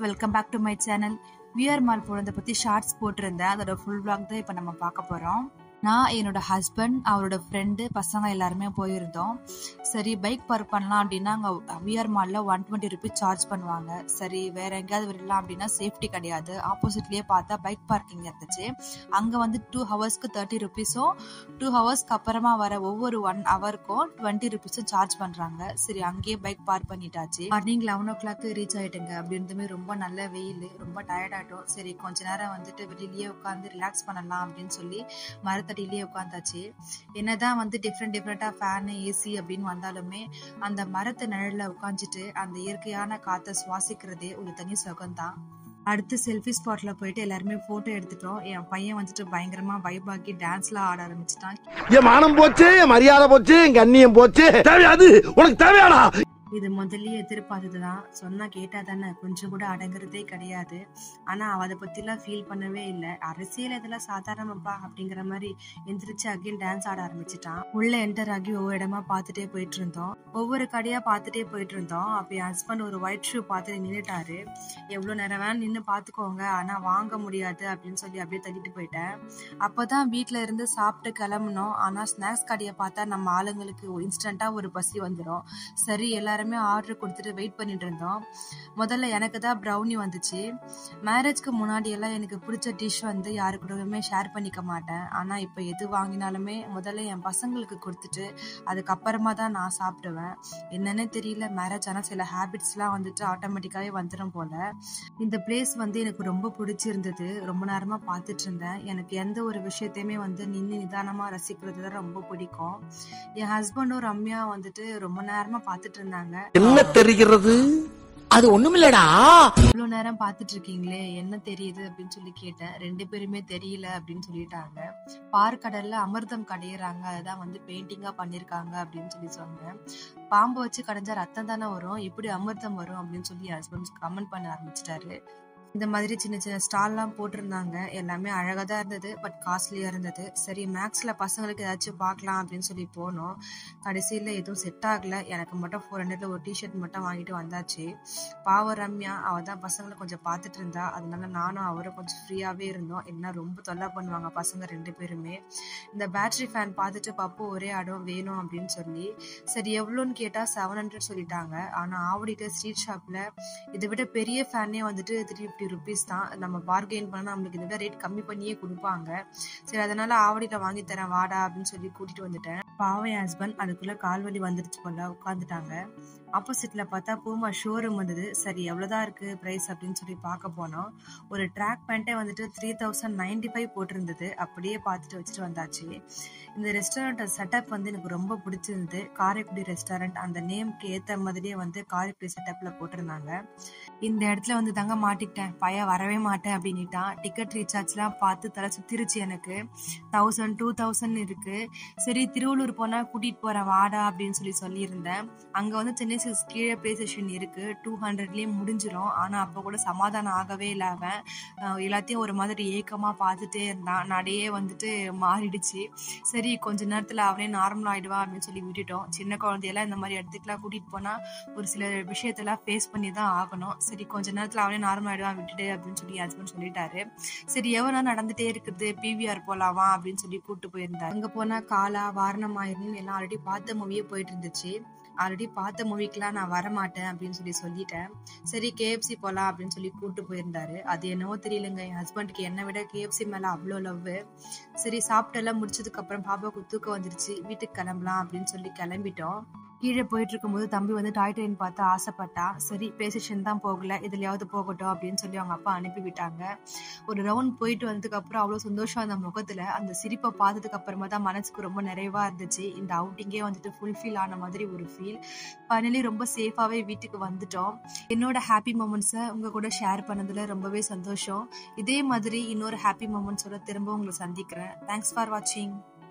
welcome back to my channel VR mall போனதை பற்றி shorts போட்டிருந்தேன் அதோட ஃபுல் vlog தான் இப்போ நம்ம பார்க்க போகிறோம் நான் என்னோட ஹஸ்பண்ட் அவரோட ஃப்ரெண்டு பசங்க எல்லாருமே போயிருந்தோம் சரி பைக் பார்க் பண்ணலாம் அப்படின்னா அங்கே விஆர் மாலில் ஒன் டுவெண்ட்டி ருபீஸ் சார்ஜ் பண்ணுவாங்க சரி வேற எங்கேயாவது விடலாம் அப்படின்னா சேஃப்டி கிடையாது ஆப்போசிட்லேயே பார்த்தா பைக் பார்க்கிங் இருந்துச்சு அங்கே வந்து டூ ஹவர்ஸ்க்கு தேர்ட்டி ருபீஸும் டூ ஹவர்ஸ்க்கு அப்புறமா வர ஒவ்வொரு ஒன் ஹவருக்கும் டுவெண்ட்டி ருபீஸும் சார்ஜ் பண்ணுறாங்க சரி அங்கேயே பைக் பார்க் பண்ணிட்டாச்சு morning eleven o'clock reach ஆயிட்டுங்க அப்படின்றதுமே ரொம்ப நல்ல வெயில் ரொம்ப டயர்ட் ஆகிட்டோம் சரி கொஞ்ச நேரம் வந்துட்டு வெளியிலேயே உட்காந்து ரிலாக்ஸ் பண்ணலாம் அப்படின்னு சொல்லி மரத்தடியிலேயே உட்காந்தாச்சு என்னதான் வந்து டிஃப்ரெண்ட் டிஃப்ரெண்ட்டாக ஃபேனு ஏசி அப்படின்னு வந்தாலுமே அந்த மரத்து நிழல்ல உட்காந்துட்டு அந்த இயற்கையான காற்றை சுவாசிக்கிறதே ஒரு தனி சுகம்தான் அடுத்து செல்ஃபி ஸ்பாட்ல போயிட்டு எல்லாருமே போட்டோ எடுத்துட்டோம் என் பையன் வந்துட்டு பயங்கரமா வைபாக்கி டான்ஸ்லாம் ஆட ஆரம்பிச்சிட்டான் என் மானம் போச்சு என் மரியாதை போச்சு என் கண்ணியம் போச்சு தேவையாது உனக்கு தேவையாடா இது முதல்லயே எதிர்பார்த்ததுதான் சொன்னா கேட்டா தானே கொஞ்சம் கூட அடங்குறதே கிடையாது ஆனா அவ அதை பத்திலாம் ஃபீல் பண்ணவே இல்லை அரசியல் இதெல்லாம் சாதாரணமாப்பா அப்படிங்கிற மாதிரி எந்திரிச்சு அகைன் டான்ஸ் ஆட ஆரம்பிச்சிட்டான் உள்ள என்டர் ஆகி ஒவ்வொரு இடமா பார்த்துட்டே போயிட்டு இருந்தோம் ஒவ்வொரு கடையா பார்த்துட்டே போயிட்டு இருந்தோம் அப்ப என் ஹஸ்பண்ட் ஒரு ஒயிட் ஷூ பார்த்துட்டு நின்னுட்டாரு எவ்வளவு நேரம் வேணும் நின்று பார்த்துக்கோங்க ஆனா வாங்க முடியாது அப்படின்னு சொல்லி அப்படியே தள்ளிட்டு போயிட்டேன் அப்பதான் வீட்ல இருந்து சாப்பிட்டு கிளம்புனோம் ஆனா ஸ்நாக்ஸ் கடையை பார்த்தா நம்ம ஆளுங்களுக்கு இன்ஸ்டன்டா ஒரு பசி வந்துடும் சரி எல்லாருமே ஆர்டர் கொடுத்துட்டு வெயிட் பண்ணிட்டு இருந்தோம் முதல்ல எனக்கு தான் ப்ரௌனி வந்துச்சு மேரேஜ்க்கு முன்னாடி எல்லாம் எனக்கு பிடிச்ச டிஷ் வந்து யாரு கூடவுமே ஷேர் பண்ணிக்க மாட்டேன் ஆனா இப்போ எது வாங்கினாலுமே முதல்ல என் பசங்களுக்கு கொடுத்துட்டு அதுக்கப்புறமா தான் நான் சாப்பிடுவேன் என்னன்னே தெரியல மேரேஜ் ஆனால் சில ஹேபிட்ஸ்லாம் வந்துட்டு ஆட்டோமேட்டிக்காவே வந்துடும் போல இந்த பிளேஸ் வந்து எனக்கு ரொம்ப பிடிச்சிருந்தது ரொம்ப நேரமா பார்த்துட்டு இருந்தேன் எனக்கு எந்த ஒரு விஷயத்தையுமே வந்து நின்று நிதானமா ரசிக்கிறது தான் ரொம்ப பிடிக்கும் என் ஹஸ்பண்டும் ரம்யா வந்துட்டு ரொம்ப நேரமா பார்த்துட்டு இருந்தாங்க என்ன தெரிகிறது அது ஒண்ணுமில்லடா இவ்வளோ நேரம் பார்த்துட்டு இருக்கீங்களே என்ன தெரியுது அப்படின்னு சொல்லி கேட்டேன் ரெண்டு பேருமே தெரியல அப்படின்னு சொல்லிட்டாங்க பார்க்கடல்ல அமிர்தம் கடையிறாங்க அதுதான் வந்து பெயிண்டிங்கா பண்ணிருக்காங்க அப்படின்னு சொல்லி சொன்னேன் பாம்பு வச்சு கடைஞ்சா ரத்தம் தானே வரும் எப்படி அமிர்தம் வரும் அப்படின்னு சொல்லி ஹஸ்பண்ட் கமெண்ட் பண்ண ஆரம்பிச்சிட்டாரு இந்த மாதிரி சின்ன சின்ன ஸ்டால்லாம் போட்டிருந்தாங்க எல்லாமே அழகா தான் இருந்தது பட் காஸ்ட்லியா இருந்தது சரி மேக்ஸ்ல பசங்களுக்கு ஏதாச்சும் பார்க்கலாம் அப்படின்னு சொல்லி போனோம் கடைசியில எதுவும் செட் ஆகல எனக்கு மட்டும் ஃபோர் ஹண்ட்ரட்ல ஒரு டிஷர்ட் மட்டும் வாங்கிட்டு வந்தாச்சு பாவ ரம்யா அவ தான் பசங்களை கொஞ்சம் பார்த்துட்டு இருந்தா அதனால நானும் அவரும் கொஞ்சம் ஃப்ரீயாவே இருந்தோம் என்ன ரொம்ப தொல்லை பண்ணுவாங்க பசங்க ரெண்டு பேருமே இந்த பேட்டரி ஃபேன் பார்த்துட்டு பப்பு ஒரே இடம் வேணும் அப்படின்னு சொல்லி சரி எவ்வளோன்னு கேட்டா செவன் ஹண்ட்ரட் சொல்லிட்டாங்க ஆனா ஆவடிட்ட ஸ்ட்ரீட் ஷாப்ல இதை விட பெரிய ஃபேனே வந்துட்டு த்ரீ ஃபிஃப்டி ருபீஸ் தான் நம்ம பார்கெயின் பண்ணா நம்மளுக்கு இதை விட ரேட் கம்மி பண்ணியே கொடுப்பாங்க சரி அதனால ஆவடியில வாங்கி தரேன் வாடா அப்படின்னு சொல்லி கூட்டிட்டு வந்துட்டேன் பாவம் என் ஹஸ்பண்ட் அதுக்குள்ள கால்வலி வந்துருச்சு போல உட்காந்துட்டாங்க ஆப்போசிட்ல பார்த்தா பூமா ஷோரூம் வந்தது சரி எவ்வளவுதான் இருக்கு பிரைஸ் அப்படின்னு சொல்லி பார்க்க போனோம் ஒரு ட்ராக் பேண்ட்டே வந்துட்டு த்ரீ தௌசண்ட் நைன்டி ஃபைவ் போட்டிருந்தது அப்படியே பார்த்துட்டு வச்சுட்டு வந்தாச்சு இந்த ரெஸ்டாரண்ட் செட்டப் வந்து எனக்கு ரொம்ப பிடிச்சிருந்தது காரைக்குடி ரெஸ்டாரண்ட் அந்த நேம்க்கு ஏத்த மாதிரியே வந்து காரைக்குடி செட்டப்ல போட்டிருந்தாங்க இந்த இடத்துல வந்து தாங்க மாட்டிக்கிட்டேன் பையன் வரவே மாட்டேன் அப்படின்னுட்டான் டிக்கெட் ரீசார்ஜ்லாம் பார்த்து தலை சுத்திருச்சு எனக்கு தௌசண்ட் டூ தௌசண்ட் இருக்கு சரி திருவள்ளூர் போனா கூட்டிட்டு போறேன் வாடா அப்படின்னு சொல்லி சொல்லியிருந்தேன் அங்க வந்து சென்னை சில்க்ஸ் கீழே பிளே ஸ்டேஷன் இருக்கு டூ ஹண்ட்ரட்லயே முடிஞ்சிரும் ஆனா அப்ப கூட சமாதானம் ஆகவே இல்ல அவன் அஹ் எல்லாத்தையும் ஒரு மாதிரி ஏக்கமா பார்த்துட்டே இருந்தான் நடையே வந்துட்டு மாறிடுச்சு சரி கொஞ்ச நேரத்துல அவனே நார்மல் ஆயிடுவான் அப்படின்னு சொல்லி விட்டுட்டோம் சின்ன குழந்தையெல்லாம் இந்த மாதிரி இடத்துக்குலாம் கூட்டிட்டு போனா ஒரு சில விஷயத்தெல்லாம் ஃபேஸ் பண்ணி தான் ஆகணும் சரி கொஞ்ச நேரத்துல அவனே நார்மல் ஆயிடுவான் விட்டுட்டு அப்படின்னு சொல்லி ஹஸ்பண்ட் சொல்லிட்டாரு சரி எவனா நடந்துட்டே இருக்குது பிவிஆர் போலாமா அப்படின்னு சொல்லி கூட்டு போயிருந்தாரு அங்க போனா காலா வாரணமாயிரம் எல்லாம் ஆல்ரெடி பார்த்த மூவியே போயிட்டு இருந்துச்சு ஆல்ரெடி பார்த்த மூவிக்கெல்லாம் நான் வரமாட்டேன் அப்படின்னு சொல்லி சொல்லிட்டேன் சரி கேஎஃப்சி போலாம் அப்படின்னு சொல்லி கூட்டு போயிருந்தாரு அது என்னவோ தெரியலங்க என் ஹஸ்பண்டுக்கு என்னை விட கேஎஃப்சி மேல அவ்வளோ லவ் சரி சாப்பிட்டு எல்லாம் முடிச்சதுக்கு அப்புறம் பாப்பாவுக்கு தூக்கம் வந்துருச்சு வீட்டுக்கு கிளம்பலாம் அப்படின்னு சொல்லி கிளம்பிட்டோம் கீழே போயிட்டு இருக்கும்போது தம்பி வந்து டாய் ட்ரெயின் பார்த்து ஆசைப்பட்டா சரி பேசிஷன் தான் போகல இதுலயாவது போகட்டும் அப்படின்னு சொல்லி அவங்க அப்பா அனுப்பி விட்டாங்க ஒரு ரவுண்ட் போயிட்டு வந்ததுக்கு அப்புறம் அவ்வளவு சந்தோஷம் அந்த முகத்துல அந்த சிரிப்பை பார்த்ததுக்கு அப்புறமா தான் மனசுக்கு ரொம்ப நிறைவா இருந்துச்சு இந்த அவுட்டிங்கே வந்துட்டு ஃபுல்ஃபில் ஆன மாதிரி ஒரு ஃபீல் ஃபைனலி ரொம்ப சேஃபாவே வீட்டுக்கு வந்துட்டோம் என்னோட ஹாப்பி மூமெண்ட்ஸை உங்க கூட ஷேர் பண்ணதுல ரொம்பவே சந்தோஷம் இதே மாதிரி இன்னொரு ஹாப்பி மூமெண்ட்ஸோட திரும்ப உங்களை சந்திக்கிறேன் தேங்க்ஸ் ஃபார் வாட்சிங்